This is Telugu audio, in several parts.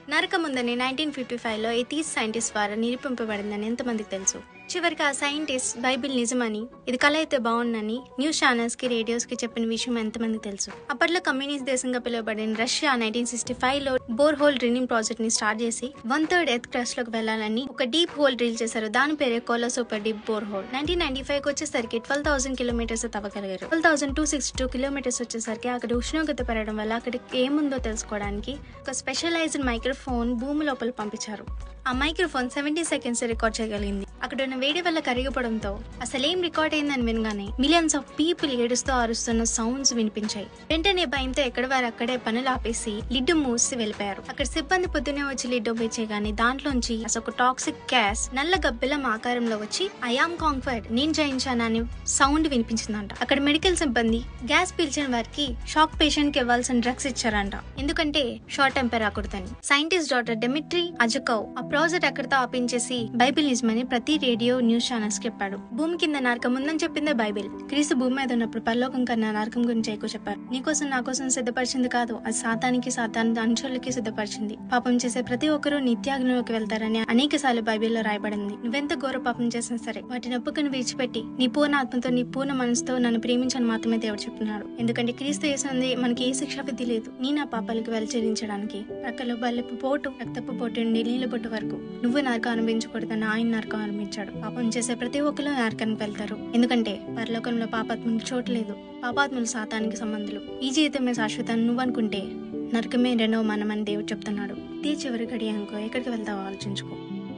నరకముందని నైన్టీన్ ఫిఫ్టీ ఫైవ్లో ఎథీస్ సైంటిస్ట్ ద్వారా నిరూపింపబడిందని ఎంతమందికి తెలుసు చివరికి ఆ సైంటిస్ట్ బైబిల్ నిజమని ఇది కళ అయితే బాగుందని న్యూస్ ఛానల్స్ కి రేడియోస్ కి చెప్పిన విషయం ఎంతమందికి తెలుసు అప్పట్లో కమ్యూనిస్ట్ దేశంగా పిలువబడిన రష్యా నైన్టీన్ సిక్స్టీ ఫైవ్ లో బోర్ హోల్ డ్రిల్లింగ్ ప్రాజెక్ట్ ని స్టార్ట్ చేసి వన్ థర్డ్ ఎర్త్ క్రస్ట్ లోకి వెళ్లాలని ఒక డీప్ హోల్ డ్రిల్ చేశారు దాని పేరే Kola super deep bore hole nineteen ninety five కి వచ్చేసరికి ట్వెల్వ్ థౌసండ్ కిలోమీటర్స్ తవ్వగలిగారు twelve thousand two sixty two kilometres వచ్చేసరికి అక్కడ ఉష్ణోగ్రత పెరగడం వల్ల అక్కడ ఏముందో తెలుసుకోవడానికి ఒక స్పెషలైజ్డ్ మైక్రోఫోన్ భూమి లోపల పంపించారు ఆ మైక్రోఫోన్ సెవెంటీ సెకండ్స్ రికార్డ్ చేయగలిగింది అక్కడ ఉన్న వేడి వల్ల కరిగిపోవడంతో అసలేం రికార్డ్ అయిందని వినగానే మిలియన్స్ ఆఫ్ పీపుల్ ఏడుస్తూ అరుస్తున్న సౌండ్స్ వినిపించాయి వెంటనే భయంతో ఎక్కడ వారు అక్కడే పనులు ఆపేసి లిడ్ మూసి వెళ్ళిపోయారు అక్కడ సిబ్బంది పొద్దునే వచ్చి లిడ్ ఓపెన్ చేయగానే దాంట్లోంచి అసలు ఒక టాక్సిక్ గ్యాస్ నల్ల గబ్బిలం ఆకారంలో వచ్చి ఐఆమ్ కాంక్వర్డ్ నేను జయించానని సౌండ్ వినిపించిందంట అక్కడ మెడికల్ సిబ్బంది గ్యాస్ పీల్చిన వారికి షాక్ పేషెంట్ కి ఇవ్వాల్సిన డ్రగ్స్ ఇచ్చారంట ఎందుకంటే షార్ట్ టెంపర్ రాకూడదని సైంటిస్ట్ డాక్టర్ డెమిట్రీ అజకవ్ ఆ ప్రాజెక్ట్ అక్కడితో ఆపించేసి బైబిల్ నిజమని ప్రతి రేడియో న్యూస్ ఛానల్స్ చెప్పాడు భూమి కింద నరకం ఉందని చెప్పిందే బైబిల్ క్రీస్తు భూమి మీద ఉన్నప్పుడు పరలోకం కన్నా నరకం గురించి ఎక్కువ చెప్పారు నీకోసం నా కోసం సిద్ధపరిచింది కాదు అది సాతానికి సాతాని అంచులకి సిద్ధపరిచింది పాపం చేసే ప్రతి ఒక్కరూ నిత్యాగ్నిలోకి వెళ్తారని అనేక సార్లు బైబిల్లో రాయబడింది నువ్వెంత ఘోర పాపం చేసినా సరే వాటిని ఒప్పుకొని విడిచిపెట్టి నీ పూర్ణ ఆత్మతో నీ పూర్ణ మనసుతో నన్ను ప్రేమించని మాత్రమే దేవుడు చెప్తున్నాడు ఎందుకంటే క్రీస్తు చేసినది మనకి ఏ శిక్ష విధి లేదు నీ నా పాపాలకు వెలచరించడానికి ప్రక్కలో బల్లెపు పోటు రక్తపు పోటు నుండి నీళ్ళ పొట్టు వరకు నువ్వు నరకం అనుభవించకూడదని ఆయన నరకం అనుభవించాడు పాపం చేసే ప్రతి ఒక్కరు నరకానికి వెళ్తారు ఎందుకంటే పరలోకంలో పాపాత్మలకు చోటు లేదు పాపాత్ములు సాతానికి సంబంధులు ఈ జీవితమే శాశ్వతం నువ్వు అనుకుంటే నరకమే రెండవ మనమని దేవుడు చెప్తున్నాడు ఇదే చివరి గడి అనుకో ఎక్కడికి వెళ్తావో ఆలోచించుకో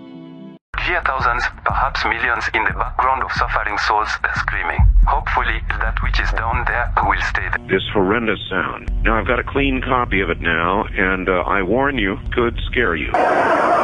Hear thousands, perhaps millions in the background of suffering souls screaming. Hopefully, that which is down there will stay there. this horrendous sound. Now I've got a clean copy of it now, and uh, I warn you, could scare you.